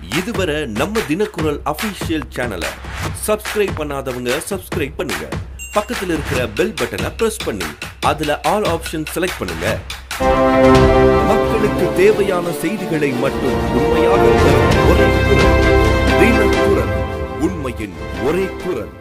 இதுவரை நம்ம தினக்குரல் அபிஷியல் சேனலை சப்ஸ்கிரைப் பண்ணாதவங்க சப்ஸ்கிரைப் பண்ணுங்க பக்கத்துல இருக்கிற பெல் பட்டனை பிரஸ் பண்ணி அதுல ஆல் ஆப்ஷன் செலக்ட் பண்ணுங்க மக்களுக்கு தேவையான செய்திகளை மட்டும் உண்மையாக தரும் ஒரே குரல் தினக்குரல் உண்மையின் ஒரே குரல்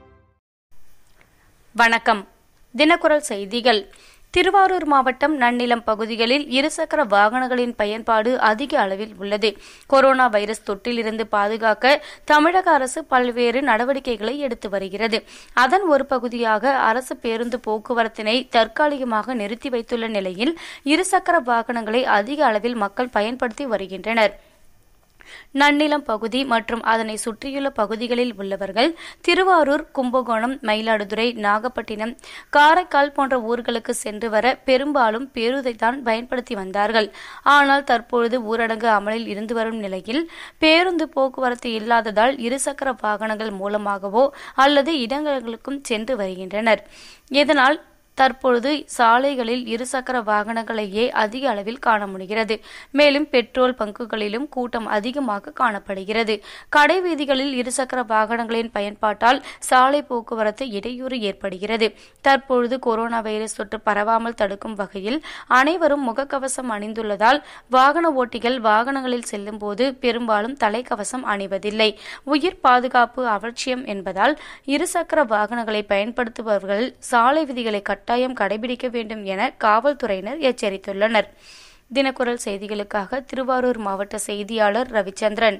வணக்கம் தினக்குரல் செய்திகள் திருவாரூர் மாவட்டம் நன்னிலம் பகுதிகளில் இருசக்கர வாகனங்களின் பயன்பாடு அதிக அளவில் உள்ளது கொரோனா வைரஸ் தொற்றிலிருந்து பாதுகாக்க தமிழக அரசு பல்வேறு நடவடிக்கைகளை எடுத்து வருகிறது அதன் ஒரு பகுதியாக அரசு பேருந்து போக்குவரத்தினை தற்காலிகமாக நிறுத்தி வைத்துள்ள நிலையில் இருசக்கர வாகனங்களை அதிக அளவில் மக்கள் பயன்படுத்தி வருகின்றனர் நன்னிலம் பகுதி மற்றும் அதனை சுற்றியுள்ள பகுதிகளில் உள்ளவர்கள் திருவாரூர் கும்பகோணம் மயிலாடுதுறை நாகப்பட்டினம் காரைக்கால் போன்ற ஊர்களுக்கு சென்று வர பெரும்பாலும் பேருந்தைத்தான் பயன்படுத்தி வந்தார்கள் ஆனால் தற்பொழுது ஊரடங்கு அமலில் இருந்து வரும் நிலையில் பேருந்து போக்குவரத்து இல்லாததால் இருசக்கர வாகனங்கள் மூலமாகவோ அல்லது இடங்களுக்கும் சென்று வருகின்றனர் இதனால் தற்பொழுது சாலைகளில் இருசக்கர வாகனங்களையே அதிக அளவில் காண முடிகிறது மேலும் பெட்ரோல் பங்குகளிலும் கூட்டம் அதிகமாக காணப்படுகிறது கடை வீதிகளில் இருசக்கர வாகனங்களின் பயன்பாட்டால் சாலை போக்குவரத்து இடையூறு ஏற்படுகிறது தற்பொழுது கொரோனா வைரஸ் தொற்று பரவாமல் தடுக்கும் வகையில் அனைவரும் முகக்கவசம் அணிந்துள்ளதால் வாகன ஓட்டிகள் வாகனங்களில் செல்லும் போது பெரும்பாலும் தலைக்கவசம் அணிவதில்லை உயிர் பாதுகாப்பு அவசியம் என்பதால் இருசக்கர வாகனங்களை பயன்படுத்துபவர்கள் சாலை விதிகளை கட்டாயம் கடைபிடிக்க வேண்டும் என காவல்துறையினர் எச்சரித்துள்ளனர் தினக்குரல் செய்திகளுக்காக திருவாரூர் மாவட்ட செய்தியாளர் ரவிச்சந்திரன்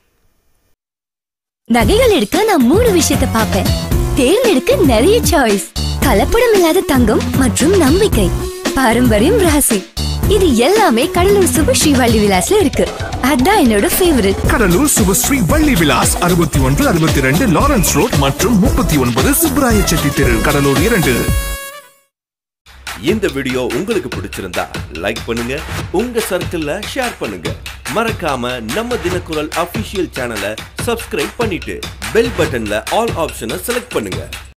நகைகள் எடுக்க நான் மூணு விஷயத்த பார்ப்பேன் தேர்ந்தெடுக்க நிறைய சாய்ஸ் கலப்படம் இல்லாத தங்கம் மற்றும் நம்பிக்கை பாரம்பரியம் ராசி இது எல்லாமே கடலூர் சுபஸ்ரீ வள்ளி விலாஸ்ல இருக்கு அதான் என்னோட ஃபேவரட் கடலூர் சுபஸ்ரீ வள்ளி விலாஸ் அறுபத்தி ஒன்று அறுபத்தி ரெண்டு லாரன்ஸ் ரோட் மற்றும் முப்பத்தி ஒன்பது சுப்ராய செட்டி தெரு கடலூர் இரண்டு இந்த வீடியோ உங்களுக்கு பிடிச்சிருந்தா லைக் பண்ணுங்க உங்க சர்க்கிள்ல ஷேர் பண்ணுங்க மறக்காம நம்ம தினக்குரல் அபிஷியல் சேனலை சப்ஸ்கிரைப் பண்ணிட்டு பெல் பட்டன்ல ஆல் ஆப்ஷனை செலக்ட் பண்ணுங்க